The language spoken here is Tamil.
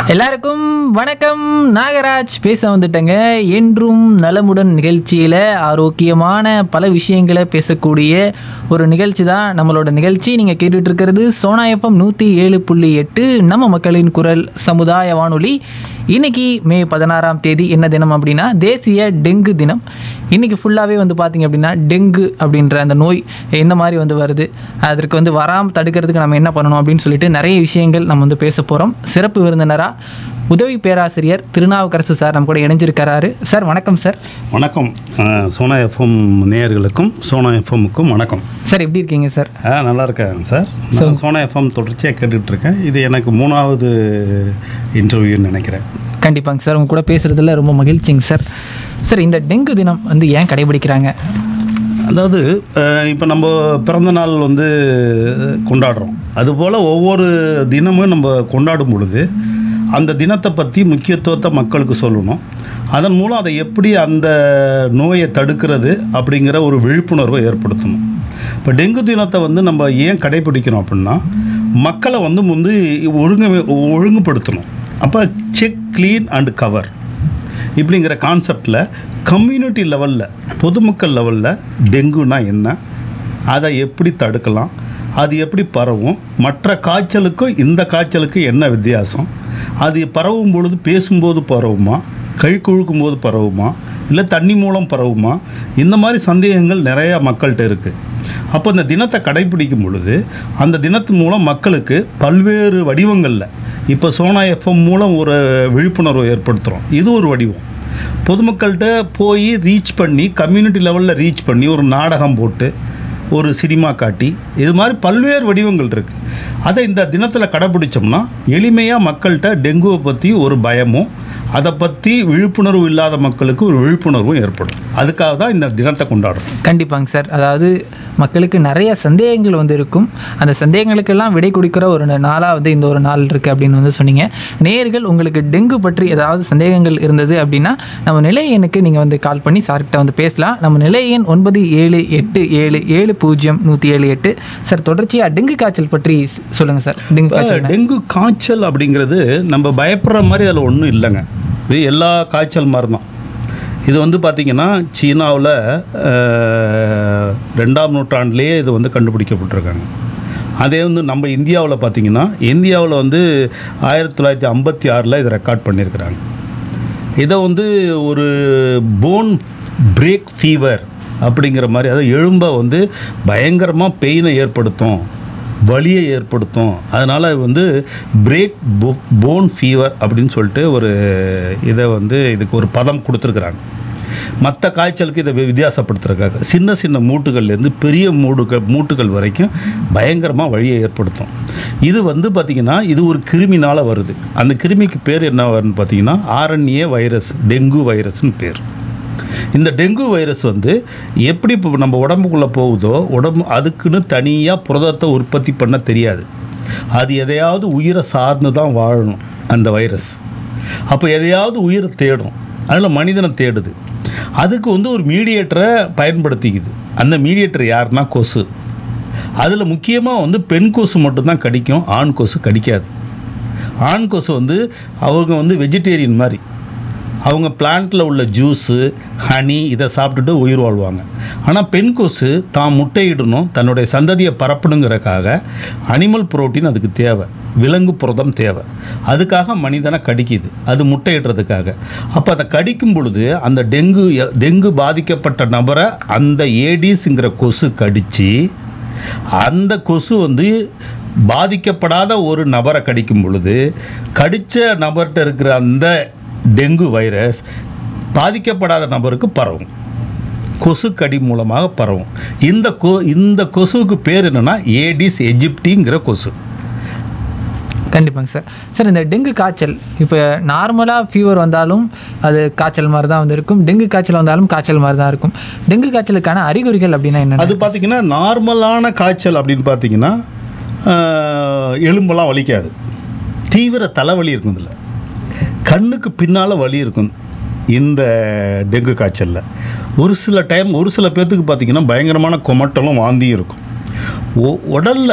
எல்லாருக்கும் வணக்கம் நாகராஜ் பேச வந்துட்டேங்க என்றும் நலமுடன் நிகழ்ச்சியில் ஆரோக்கியமான பல விஷயங்களை பேசக்கூடிய ஒரு நிகழ்ச்சி தான் நம்மளோட நிகழ்ச்சி நீங்கள் கேட்டுட்டு இருக்கிறது சோனாயப்பம் நூற்றி ஏழு புள்ளி எட்டு நம்ம மக்களின் குரல் சமுதாய வானொலி இன்னைக்கு மே பதினாறாம் தேதி என்ன தினம் அப்படின்னா தேசிய டெங்கு தினம் இன்னைக்கு ஃபுல்லாகவே வந்து பார்த்தீங்க அப்படின்னா டெங்கு அப்படின்ற அந்த நோய் எந்த மாதிரி வந்து வருது அதற்கு வந்து வராமல் தடுக்கிறதுக்கு நம்ம என்ன பண்ணணும் அப்படின்னு சொல்லிட்டு நிறைய விஷயங்கள் நம்ம வந்து பேச போகிறோம் சிறப்பு விருந்தினராக உதவி பேராசிரியர் திருநாவுக்கரசு சார் நம்ம கூட இணைஞ்சிருக்கிறாரு சார் வணக்கம் சார் வணக்கம் அஹ், சோனா எஃப்எம் நேயர்களுக்கும் சோனா எஃப்எம்முக்கும் வணக்கம் சார் எப்படி இருக்கீங்க சார் ஆ நல்லா இருக்கேன் சார் நான் சோனா எஃப்எம் தொடர்ச்சியாக கேட்டுட்டு இருக்கேன் இது எனக்கு மூணாவது இன்டர்வியூன்னு நினைக்கிறேன் கண்டிப்பாங்க சார் உங்க கூட பேசுகிறதுல ரொம்ப மகிழ்ச்சிங்க சார் சார் இந்த டெங்கு தினம் வந்து ஏன் கடைபிடிக்கிறாங்க அதாவது இப்போ நம்ம பிறந்த நாள் வந்து கொண்டாடுறோம் அதுபோல் ஒவ்வொரு தினமும் நம்ம கொண்டாடும் பொழுது அந்த தினத்தை பற்றி முக்கியத்துவத்தை மக்களுக்கு சொல்லணும் அதன் மூலம் அதை எப்படி அந்த நோயை தடுக்கிறது அப்படிங்கிற ஒரு விழிப்புணர்வை ஏற்படுத்தணும் இப்போ டெங்கு தினத்தை வந்து நம்ம ஏன் கடைபிடிக்கிறோம் அப்படின்னா மக்களை வந்து வந்து ஒழுங்கு ஒழுங்குபடுத்தணும் அப்போ செக் க்ளீன் அண்ட் கவர் இப்படிங்கிற கான்செப்டில் கம்யூனிட்டி லெவலில் பொதுமக்கள் லெவலில் டெங்குனா என்ன அதை எப்படி தடுக்கலாம் அது எப்படி பரவும் மற்ற காய்ச்சலுக்கும் இந்த காய்ச்சலுக்கும் என்ன வித்தியாசம் அது பரவும் பொழுது பேசும்போது பரவுமா கை குழுக்கும் போது பரவுமா இல்லை தண்ணி மூலம் பரவுமா இந்த மாதிரி சந்தேகங்கள் நிறையா மக்கள்கிட்ட இருக்குது அப்போ இந்த தினத்தை கடைபிடிக்கும் பொழுது அந்த தினத்து மூலம் மக்களுக்கு பல்வேறு வடிவங்களில் இப்போ சோனா எஃப்எம் மூலம் ஒரு விழிப்புணர்வை ஏற்படுத்துகிறோம் இது ஒரு வடிவம் பொதுமக்கள்கிட்ட போய் ரீச் பண்ணி கம்யூனிட்டி லெவலில் ரீச் பண்ணி ஒரு நாடகம் போட்டு ஒரு சினிமா காட்டி இது மாதிரி பல்வேறு வடிவங்கள் இருக்குது அதை இந்த தினத்தில் கடைப்பிடிச்சோம்னா எளிமையாக மக்கள்கிட்ட டெங்குவை பற்றி ஒரு பயமும் அதை பற்றி விழிப்புணர்வு இல்லாத மக்களுக்கு ஒரு விழிப்புணர்வும் ஏற்படும் அதுக்காக தான் இந்த தினத்தை கொண்டாடுறோம் கண்டிப்பாங்க சார் அதாவது மக்களுக்கு நிறைய சந்தேகங்கள் வந்து இருக்கும் அந்த சந்தேகங்களுக்கெல்லாம் விடை கொடுக்குற ஒரு நாளாக வந்து இந்த ஒரு நாள் இருக்குது அப்படின்னு வந்து சொன்னீங்க நேயர்கள் உங்களுக்கு டெங்கு பற்றி ஏதாவது சந்தேகங்கள் இருந்தது அப்படின்னா நம்ம நிலைய எண்ணுக்கு நீங்கள் வந்து கால் பண்ணி சார்கிட்ட வந்து பேசலாம் நம்ம நிலைய எண் ஒன்பது ஏழு எட்டு ஏழு ஏழு பூஜ்ஜியம் நூற்றி ஏழு எட்டு சார் தொடர்ச்சியாக டெங்கு காய்ச்சல் பற்றி சொல்லுங்கள் சார் டெங்கு காய்ச்சல் என்ன? டெங்கு காய்ச்சல் அப்படிங்கிறது நம்ம பயப்படுற மாதிரி அதில் ஒன்றும் இல்லைங்க இது எல்லா காய்ச்சல் மாதிரி தான் இது வந்து பார்த்திங்கன்னா சீனாவில் அஹ், ரெண்டாம் நூற்றாண்டுலேயே இது வந்து கண்டுபிடிக்கப்பட்டிருக்காங்க அதே வந்து நம்ம இந்தியாவில் பார்த்திங்கன்னா இந்தியாவில் வந்து ஆயிரத்தி தொள்ளாயிரத்தி ஐம்பத்தி ஆறில் இதை ரெக்கார்ட் பண்ணியிருக்கிறாங்க இதை வந்து ஒரு போன் பிரேக் ஃபீவர் அப்படிங்கிற மாதிரி அதாவது எலும்பை வந்து பயங்கரமாக பெயினை ஏற்படுத்தும் வலியை ஏற்படுத்தும் அதனால் வந்து பிரேக் போன் ஃபீவர் அப்படின்னு சொல்லிட்டு ஒரு இதை வந்து இதுக்கு ஒரு பதம் கொடுத்துருக்குறாங்க மற்ற காய்ச்சலுக்கு இதை வி- வித்தியாசப்படுத்துறதுக்காக சின்ன சின்ன மூட்டுகள்லேருந்து பெரிய மூடுகள் மூட்டுகள் வரைக்கும் பயங்கரமாக வழியை ஏற்படுத்தும் இது வந்து பார்த்திங்கன்னா இது ஒரு கிருமினால் வருது அந்த கிருமிக்கு பேர் என்ன வரும்னு பார்த்தீங்கன்னா ஆர்என்ஏ வைரஸ் டெங்கு வைரஸ்னு பேர் இந்த டெங்கு வைரஸ் வந்து எப்படி இப்போ நம்ம உடம்புக்குள்ளே போகுதோ உடம்பு அதுக்குன்னு தனியாக புரதத்தை உற்பத்தி பண்ண தெரியாது அது எதையாவது உயிரை சார்ந்து தான் வாழணும் அந்த வைரஸ் அப்போ எதையாவது உயிரை தேடும் அதில் மனிதனை தேடுது அதுக்கு வந்து ஒரு மீடியேட்டரை பயன்படுத்திக்குது அந்த மீடியேட்டர் யாருன்னா கொசு அதில் முக்கியமாக வந்து பெண் கொசு மட்டும்தான் கடிக்கும் ஆண் கொசு கடிக்காது ஆண் கொசு வந்து அவங்க வந்து வெஜிடேரியன் மாதிரி அவங்க பிளான்ட்டில் உள்ள ஜூஸு ஹனி இதை சாப்பிட்டுட்டு உயிர் வாழ்வாங்க ஆனால் பெண் கொசு தான் முட்டையிடணும் தன்னுடைய சந்ததியை பரப்பணுங்கிறக்காக அனிமல் புரோட்டீன் அதுக்கு தேவை விலங்கு புரதம் தேவை அதுக்காக மனிதனை கடிக்குது அது முட்டையிடுறதுக்காக அப்போ அதை கடிக்கும் பொழுது அந்த டெங்கு டெங்கு பாதிக்கப்பட்ட நபரை அந்த ஏடிஸுங்கிற கொசு கடித்து அந்த கொசு வந்து பாதிக்கப்படாத ஒரு நபரை கடிக்கும் பொழுது கடித்த நபர்கிட்ட இருக்கிற அந்த டெங்கு வைரஸ் பாதிக்கப்படாத நபருக்கு பரவும் கொசு கடி மூலமாக பரவும் இந்த கொ இந்த கொசுவுக்கு பேர் என்னன்னா ஏடிஸ் எஜிப்டிங்கிற கொசு கண்டிப்பாங்க சார் சார் இந்த டெங்கு காய்ச்சல் இப்போ நார்மலாக ஃபீவர் வந்தாலும் அது காய்ச்சல் மாதிரி தான் வந்து இருக்கும் டெங்கு காய்ச்சல் வந்தாலும் காய்ச்சல் மாதிரி தான் இருக்கும் டெங்கு காய்ச்சலுக்கான அறிகுறிகள் அப்படின்னா என்ன அது பார்த்தீங்கன்னா நார்மலான காய்ச்சல் அப்படின்னு பார்த்தீங்கன்னா ஆஹ், எலும்பெல்லாம் வலிக்காது தீவிர தலைவலி இருக்கும் இதில் கண்ணுக்கு பின்னால் வலி இருக்கும் இந்த டெங்கு காய்ச்சலில் ஒரு சில டைம் ஒரு சில பேர்த்துக்கு பார்த்தீங்கன்னா பயங்கரமான கொமட்டலும் வாந்தியும் இருக்கும் உடலில்